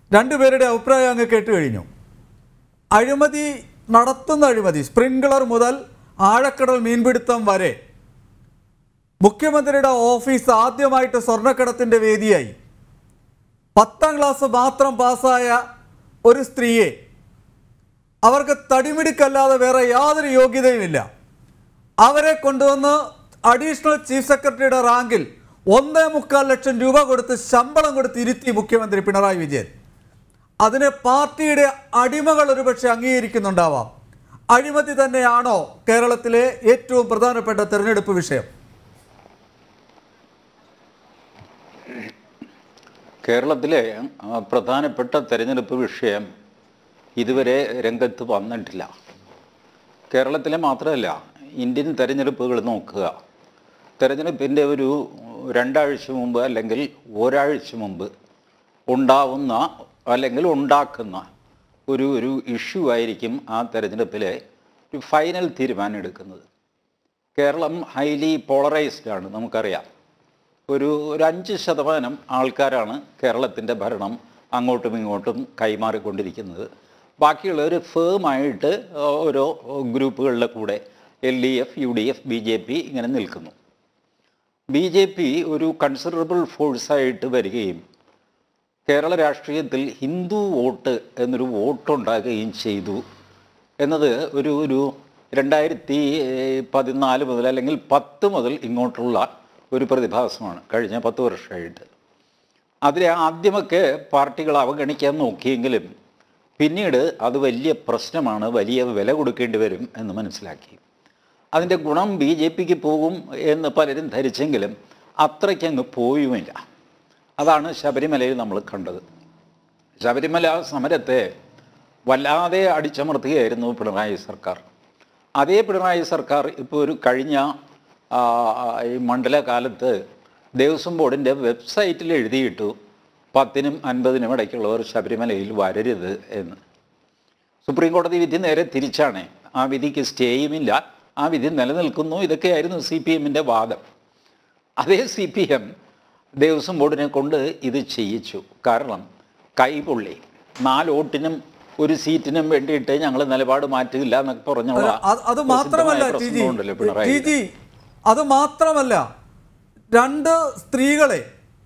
രണ്ടുപേരുടെ അഭിപ്രായം അങ്ങ് കേട്ട് കഴിഞ്ഞു അഴിമതി നടത്തുന്ന അഴിമതി സ്പ്രിംഗ്ലർ മുതൽ ആഴക്കടൽ മീൻപിടുത്തം വരെ മുഖ്യമന്ത്രിയുടെ ഓഫീസ് ആദ്യമായിട്ട് സ്വർണ്ണക്കടത്തിൻ്റെ വേദിയായി പത്താം ക്ലാസ് മാത്രം പാസ്സായ ഒരു സ്ത്രീയെ അവർക്ക് തടിമിടുക്കല്ലാതെ വേറെ യാതൊരു യോഗ്യതയുമില്ല അവരെ കൊണ്ടുവന്ന് അഡീഷണൽ ചീഫ് സെക്രട്ടറിയുടെ റാങ്കിൽ ഒന്നേ മുക്കാൽ ലക്ഷം രൂപ കൊടുത്ത് ശമ്പളം കൊടുത്ത് ഇരുത്തി മുഖ്യമന്ത്രി പിണറായി വിജയൻ അതിനെ പാർട്ടിയുടെ അടിമകൾ ഒരുപക്ഷെ അംഗീകരിക്കുന്നുണ്ടാവാം അഴിമതി തന്നെയാണോ കേരളത്തിലെ ഏറ്റവും പ്രധാനപ്പെട്ട തെരഞ്ഞെടുപ്പ് വിഷയം കേരളത്തിലെ ആ, പ്രധാനപ്പെട്ട തെരഞ്ഞെടുപ്പ് വിഷയം ഇതുവരെ രംഗത്ത് വന്നിട്ടില്ല കേരളത്തിലെ മാത്രമല്ല ഇന്ത്യൻ തെരഞ്ഞെടുപ്പുകൾ നോക്കുക തെരഞ്ഞെടുപ്പിൻ്റെ ഒരു രണ്ടാഴ്ച മുമ്പ് അല്ലെങ്കിൽ ഒരാഴ്ച മുമ്പ് ഉണ്ടാവുന്ന അല്ലെങ്കിൽ ഉണ്ടാക്കുന്ന ഒരു ഒരു ഇഷ്യൂ ആയിരിക്കും ആ തെരഞ്ഞെടുപ്പിലെ ഒരു ഫൈനൽ തീരുമാനം എടുക്കുന്നത് കേരളം ഹൈലി പോളറൈസ്ഡ് ആണ് നമുക്കറിയാം ഒരു ഒരു അഞ്ച് ശതമാനം ആൾക്കാരാണ് കേരളത്തിൻ്റെ ഭരണം അങ്ങോട്ടും ഇങ്ങോട്ടും കൈമാറിക്കൊണ്ടിരിക്കുന്നത് ബാക്കിയുള്ളവർ ഫേമായിട്ട് ഓരോ ഗ്രൂപ്പുകളുടെ കൂടെ L D F U D F B J P ഇങ്ങനെ നിൽക്കുന്നു ബി ജെ പി ഒരു കൺസിഡറബിൾ ഫോഴ്സായിട്ട് വരികയും കേരള രാഷ്ട്രീയത്തിൽ ഹിന്ദു വോട്ട് എന്നൊരു വോട്ടുണ്ടാക്കുകയും ചെയ്തു എന്നത് ഒരു ഒരു രണ്ടായിരത്തി പതിനാല് മുതൽ അല്ലെങ്കിൽ പത്ത് മുതൽ ഇങ്ങോട്ടുള്ള ഒരു പ്രതിഭാസമാണ് കഴിഞ്ഞ പത്ത് വർഷമായിട്ട് അതിലെ ആദ്യമൊക്കെ പാർട്ടികൾ അവഗണിക്കാൻ നോക്കിയെങ്കിലും പിന്നീട് അത് വലിയ പ്രശ്നമാണ് വലിയ വില കൊടുക്കേണ്ടി വരും എന്ന് മനസ്സിലാക്കി അതിൻ്റെ ഗുണം ബി ജെ പിക്ക് പോകും എന്ന് പലരും ധരിച്ചെങ്കിലും അത്രയ്ക്കങ്ങ് പോയുമില്ല അതാണ് ശബരിമലയിൽ നമ്മൾ കണ്ടത് ശബരിമല സമരത്തെ വല്ലാതെ അടിച്ചമർത്തുകയായിരുന്നു പിണറായി സർക്കാർ അതേ പിണറായി സർക്കാർ ഇപ്പോൾ ഒരു കഴിഞ്ഞ ആ, ഈ മണ്ഡലകാലത്ത് ദേവസ്വം ബോർഡിൻ്റെ വെബ്സൈറ്റിൽ എഴുതിയിട്ടു പത്തിനും അൻപതിനും ഇടയ്ക്കുള്ളവർ ശബരിമലയിൽ വരരുത് എന്ന് സുപ്രീം കോടതി വിധി നേരെ തിരിച്ചാണ് ആ വിധിക്ക് സ്റ്റേയുമില്ല ആ വിധി നിലനിൽക്കുന്നു ഇതൊക്കെയായിരുന്നു സി പി എമ്മിൻ്റെ വാദം അതേ സി പി എം ദേവസ്വം ബോർഡിനെ കൊണ്ട് ഇത് ചെയ്യിച്ചു കാരണം കൈപൊള്ളി നാല് വോട്ടിനും ഒരു സീറ്റിനും വേണ്ടിയിട്ട് ഞങ്ങൾ നിലപാട് മാറ്റില്ല എന്നൊക്കെ പറഞ്ഞുള്ള അത് അത് മാത്രമല്ല ടി ജി പ്രസംഗമുണ്ടല്ലോ ടി പിണറായി ജി അത് മാത്രമല്ല രണ്ട് സ്ത്രീകളെ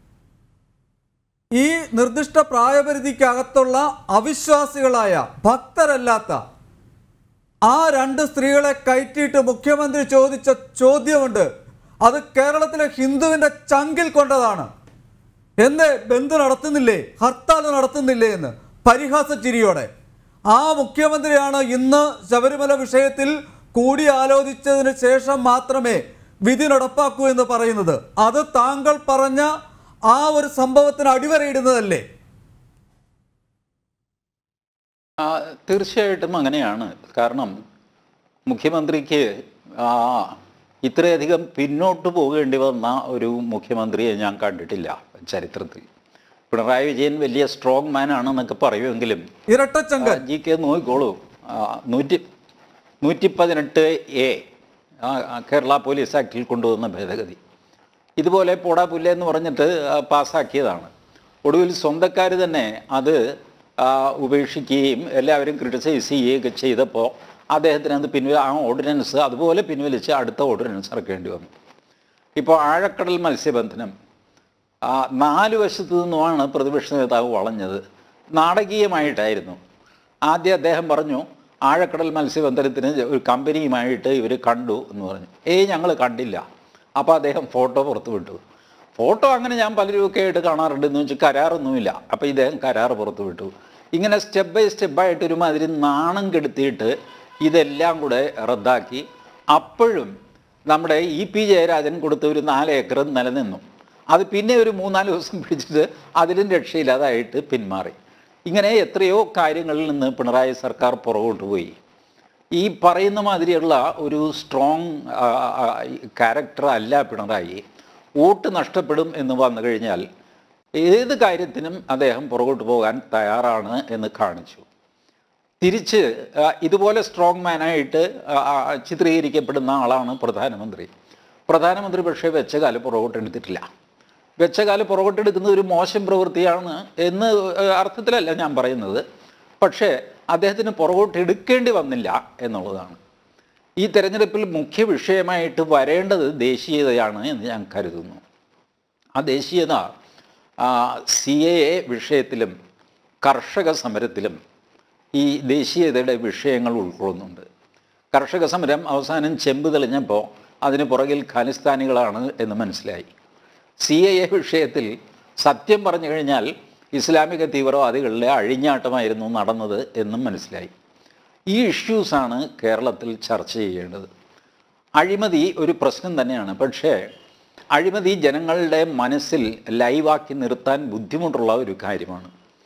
ഈ നിർദ്ദിഷ്ട പ്രായപരിധിക്കകത്തുള്ള അവിശ്വാസികളായ ഭക്തരല്ലാത്ത ആ രണ്ട് സ്ത്രീകളെ കയറ്റിയിട്ട് മുഖ്യമന്ത്രി ചോദിച്ച ചോദ്യമുണ്ട് അത് കേരളത്തിലെ ഹിന്ദുവിന്റെ ചങ്കിൽ കൊണ്ടതാണ് എന്ത് ബന്ധു നടത്തുന്നില്ലേ ഹർത്താൽ നടത്തുന്നില്ലേ എന്ന് പരിഹാസ ചിരിയോടെ ആ മുഖ്യമന്ത്രിയാണ് ഇന്ന് ശബരിമല വിഷയത്തിൽ കൂടിയാലോചിച്ചതിന് ശേഷം മാത്രമേ വിധി നടപ്പാക്കൂ എന്ന് പറയുന്നത് അത് താങ്കൾ പറഞ്ഞ ആ ഒരു സംഭവത്തിന് അടിവരയിടുന്നതല്ലേ ആ, തീർച്ചയായിട്ടും അങ്ങനെയാണ് കാരണം മുഖ്യമന്ത്രിക്ക് ആ, ഇത്രയധികം പിന്നോട്ട് പോകേണ്ടി വന്ന ഒരു മുഖ്യമന്ത്രിയെ ഞാൻ കണ്ടിട്ടില്ല ചരിത്രത്തിൽ പിണറായി വിജയൻ വലിയ സ്ട്രോങ് മാൻ ആണെന്നൊക്കെ പറയുമെങ്കിലും ഇരട്ടച്ചങ്കൻ ജി കെ നോക്കിക്കോളൂ ആ, നൂറ്റി നൂറ്റി പതിനെട്ട് എ കേരള പോലീസ് ആക്ടിൽ കൊണ്ടുവന്ന ഭേദഗതി ഇതുപോലെ പോടാ പുല്ല എന്ന് പറഞ്ഞിട്ട് ആ, പാസ്സാക്കിയതാണ് ഒടുവിൽ സ്വന്തക്കാർ തന്നെ അത് ആ, ഉപേക്ഷിക്കുകയും എല്ലാവരും ക്രിട്ടിസൈസ് ചെയ്യുകയൊക്കെ ചെയ്തപ്പോൾ അദ്ദേഹത്തിന് അത് പിൻവലി ആ ഓർഡിനൻസ് അതുപോലെ പിൻവലിച്ച് അടുത്ത ഓർഡിനൻസ് ഇറക്കേണ്ടി വന്നു ഇപ്പോൾ ആഴക്കടൽ മത്സ്യബന്ധനം ആ, നാല് വശത്തു നിന്നുമാണ് പ്രതിപക്ഷ നേതാവ് വളഞ്ഞത് നാടകീയമായിട്ടായിരുന്നു ആദ്യം അദ്ദേഹം പറഞ്ഞു ആഴക്കടൽ മത്സ്യബന്ധനത്തിന് ഒരു കമ്പനിയുമായിട്ട് ഇവർ കണ്ടു എന്ന് പറഞ്ഞു ഏയ് ഞങ്ങൾ കണ്ടില്ല അപ്പോൾ അദ്ദേഹം ഫോട്ടോ പുറത്തു വിട്ടു ഫോട്ടോ അങ്ങനെ ഞാൻ പലരുമൊക്കെ ആയിട്ട് കാണാറുണ്ട് എന്ന് വെച്ചാൽ കരാറൊന്നുമില്ല അപ്പോൾ ഇദ്ദേഹം കരാർ പുറത്തു വിട്ടു ഇങ്ങനെ സ്റ്റെപ്പ് ബൈ സ്റ്റെപ്പായിട്ട് ഒരുമാതിരി നാണം കെടുത്തിയിട്ട് ഇതെല്ലാം കൂടെ റദ്ദാക്കി അപ്പോഴും നമ്മുടെ ഇ പി ജയരാജൻ കൊടുത്ത ഒരു നാല് ഏക്കർ നിലനിന്നു അത് പിന്നെ ഒരു മൂന്നാല് ദിവസം പിടിച്ചിട്ട് അതിലും രക്ഷയില്ലാതായിട്ട് പിന്മാറി ഇങ്ങനെ എത്രയോ കാര്യങ്ങളിൽ നിന്ന് പിണറായി സർക്കാർ പുറകോട്ട് പോയി ഈ പറയുന്ന മാതിരിയുള്ള ഒരു സ്ട്രോങ് ക്യാരക്ടർ അല്ല പിണറായി വോട്ട് നഷ്ടപ്പെടും എന്ന് വന്നു കഴിഞ്ഞാൽ ഏത് കാര്യത്തിനും അദ്ദേഹം പുറകോട്ട് പോകാൻ തയ്യാറാണ് എന്ന് കാണിച്ചു തിരിച്ച് ആ, ഇതുപോലെ സ്ട്രോങ് മാനായിട്ട് ആ, ആ, ചിത്രീകരിക്കപ്പെടുന്ന ആളാണ് പ്രധാനമന്ത്രി പ്രധാനമന്ത്രി പക്ഷേ വെച്ച കാലം പുറകോട്ട് എടുത്തിട്ടില്ല വെച്ച കാല് പുറകോട്ടെടുക്കുന്നത് ഒരു മോശം പ്രവൃത്തിയാണ് എന്ന് ഏഹ്, അർത്ഥത്തിലല്ല ഞാൻ പറയുന്നത് പക്ഷേ അദ്ദേഹത്തിന് പുറകോട്ട് എടുക്കേണ്ടി വന്നില്ല എന്നുള്ളതാണ് ഈ തെരഞ്ഞെടുപ്പിൽ മുഖ്യ വിഷയമായിട്ട് വരേണ്ടത് ദേശീയതയാണ് എന്ന് ഞാൻ കരുതുന്നു ആ ദേശീയത സി എ എ വിഷയത്തിലും കർഷക സമരത്തിലും ഈ ദേശീയതയുടെ വിഷയങ്ങൾ ഉൾക്കൊള്ളുന്നുണ്ട് കർഷക സമരം അവസാനം ചെമ്പ് തെളിഞ്ഞപ്പോൾ അതിന് പുറകിൽ ഖാലിസ്ഥാനികളാണ് എന്ന് മനസ്സിലായി സി എ എ വിഷയത്തിൽ സത്യം പറഞ്ഞു കഴിഞ്ഞാൽ ഇസ്ലാമിക തീവ്രവാദികളിലെ അഴിഞ്ഞാട്ടമായിരുന്നു നടന്നത് എന്നും മനസ്സിലായി ഈ ഇഷ്യൂസാണ് കേരളത്തിൽ ചർച്ച ചെയ്യേണ്ടത് അഴിമതി ഒരു പ്രശ്നം തന്നെയാണ് പക്ഷേ അഴിമതി ജനങ്ങളുടെ മനസ്സിൽ ലൈവാക്കി നിർത്താൻ ബുദ്ധിമുട്ടുള്ള ഒരു കാര്യമാണ്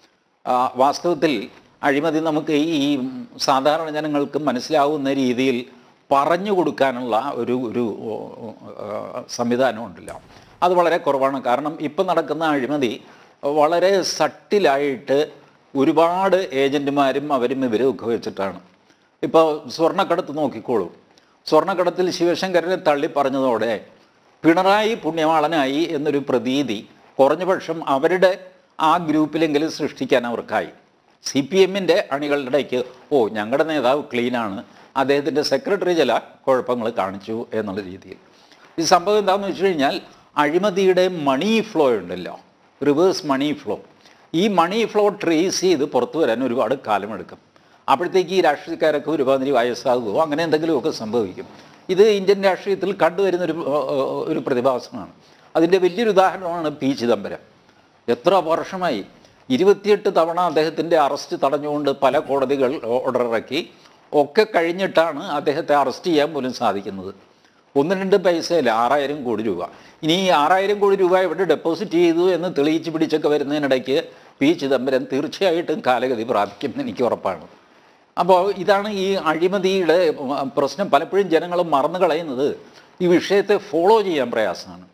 ആ, വാസ്തവത്തിൽ അഴിമതി നമുക്ക് ഈ സാധാരണ ജനങ്ങൾക്ക് മനസ്സിലാവുന്ന രീതിയിൽ പറഞ്ഞു കൊടുക്കാനുള്ള ഒരു ഒരു ഓ, ഓ, ആ, സംവിധാനമുണ്ടല്ലോ അത് വളരെ കുറവാണ് കാരണം ഇപ്പം നടക്കുന്ന അഴിമതി വളരെ സട്ടിലായിട്ട് ഒരുപാട് ഏജൻറ്റുമാരും അവരും ഇവരും ഒക്കെ വെച്ചിട്ടാണ് ഇപ്പോൾ സ്വർണ്ണക്കടത്ത് നോക്കിക്കോളൂ സ്വർണ്ണക്കടത്തിൽ ശിവശങ്കരനെ തള്ളി പറഞ്ഞതോടെ പിണറായി പുണ്യവാളനായി എന്നൊരു പ്രതീതി കുറഞ്ഞപക്ഷം അവരുടെ ആ ഗ്രൂപ്പിലെങ്കിലും സൃഷ്ടിക്കാൻ അവർക്കായി സി പി എമ്മിൻ്റെ അണികളുടെ ഇടയ്ക്ക് ഓ ഞങ്ങളുടെ നേതാവ് ക്ലീനാണ് അദ്ദേഹത്തിൻ്റെ സെക്രട്ടറി ചില കുഴപ്പങ്ങൾ കാണിച്ചു എന്നുള്ള രീതിയിൽ ഈ സംഭവം എന്താണെന്ന് വെച്ച് കഴിഞ്ഞാൽ അഴിമതിയുടെ മണി ഫ്ലോ ഉണ്ടല്ലോ റിവേഴ്സ് മണി ഫ്ലോ ഈ മണി ഫ്ലോ ട്രേസ് ചെയ്ത് പുറത്തു വരാൻ ഒരുപാട് കാലമെടുക്കും അപ്പോഴത്തേക്ക് ഈ രാഷ്ട്രീയക്കാരൊക്കെ ഒരുമാതിരി വയസ്സാകുമോ അങ്ങനെ എന്തെങ്കിലുമൊക്കെ സംഭവിക്കും ഇത് ഇന്ത്യൻ രാഷ്ട്രീയത്തിൽ കണ്ടുവരുന്ന ഒരു ഏർ, ഒരു പ്രതിഭാസമാണ് അതിൻ്റെ വലിയൊരു ഉദാഹരണമാണ് പി ചിദംബരം എത്ര വർഷമായി ഇരുപത്തിയെട്ട് തവണ അദ്ദേഹത്തിൻ്റെ അറസ്റ്റ് തടഞ്ഞുകൊണ്ട് പല കോടതികൾ ഓർഡർ ഇറക്കി ഒക്കെ കഴിഞ്ഞിട്ടാണ് അദ്ദേഹത്തെ അറസ്റ്റ് ചെയ്യാൻ പോലും സാധിക്കുന്നത് ഒന്ന് രണ്ട് പൈസയില്ല ആറായിരം കോടി രൂപ ഇനി ഈ ആറായിരം കോടി രൂപ ഇവിടെ ഡെപ്പോസിറ്റ് ചെയ്തു എന്ന് തെളിയിച്ച് പിടിച്ചൊക്കെ വരുന്നതിനിടയ്ക്ക് പി ചിദംബരം തീർച്ചയായിട്ടും കാലഗതി പ്രാപിക്കുമെന്ന് എനിക്ക് ഉറപ്പാണ് അപ്പോൾ ഇതാണ് ഈ അഴിമതിയുടെ ഉം, പ്രശ്നം പലപ്പോഴും ജനങ്ങൾ മറന്നു കളയുന്നത് ഈ വിഷയത്തെ ഫോളോ ചെയ്യാൻ പ്രയാസമാണ്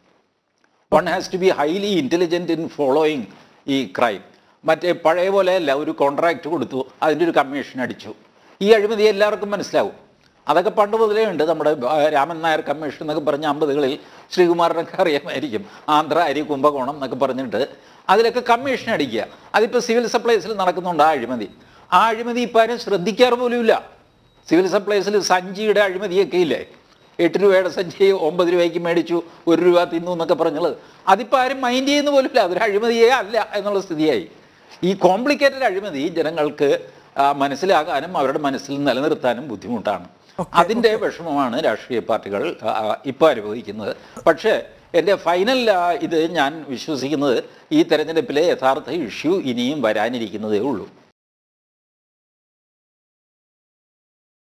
one has to be highly intelligent in following ഈ ക്രൈം മറ്റേ പഴയ പോലെ അല്ല ഒരു കോൺട്രാക്റ്റ് കൊടുത്തു അതിൻ്റെ ഒരു കമ്മീഷൻ അടിച്ചു ഈ അഴിമതി എല്ലാവർക്കും മനസ്സിലാവും അതൊക്കെ പണ്ട് മുതലേ ഉണ്ട് നമ്മുടെ ആ, രാമൻ നായർ കമ്മീഷൻ എന്നൊക്കെ പറഞ്ഞ അമ്പതുകളിൽ ശ്രീകുമാറിനൊക്കെ അറിയാമായിരിക്കും ആന്ധ്ര അരി കുംഭകോണം എന്നൊക്കെ പറഞ്ഞിട്ട് അതിലൊക്കെ കമ്മീഷൻ അടിക്കുക അതിപ്പോൾ സിവിൽ സപ്ലൈസിൽ നടക്കുന്നുണ്ട് ആ അഴിമതി ആ അഴിമതി ഇപ്പം ആരും ശ്രദ്ധിക്കാറ് പോലുമില്ല സിവിൽ സപ്ലൈസിൽ സഞ്ചിയുടെ അഴിമതിയൊക്കെ ഇല്ലേ എട്ട് രൂപയുടെ സഞ്ചി ഒമ്പത് രൂപയ്ക്ക് മേടിച്ചു ഒരു രൂപ തിന്നു എന്നൊക്കെ പറഞ്ഞുള്ളത് അതിപ്പോൾ ആരും മൈൻഡ് ചെയ്യുന്ന പോലുമില്ല അതൊരു അഴിമതിയേ അല്ല എന്നുള്ള സ്ഥിതിയായി ഈ കോംപ്ലിക്കേറ്റഡ് അഴിമതി ജനങ്ങൾക്ക് ആ, മനസ്സിലാകാനും അവരുടെ മനസ്സിൽ നിലനിർത്താനും ബുദ്ധിമുട്ടാണ് അതിൻ്റെ വിഷമമാണ് രാഷ്ട്രീയ പാർട്ടികൾ ഇപ്പോൾ അനുഭവിക്കുന്നത് പക്ഷേ എൻ്റെ ഫൈനൽ ഇത് ഞാൻ വിശ്വസിക്കുന്നത് ഈ തെരഞ്ഞെടുപ്പിലെ യഥാർത്ഥ ഇഷ്യൂ ഇനിയും വരാനിരിക്കുന്നതേ ഉള്ളൂ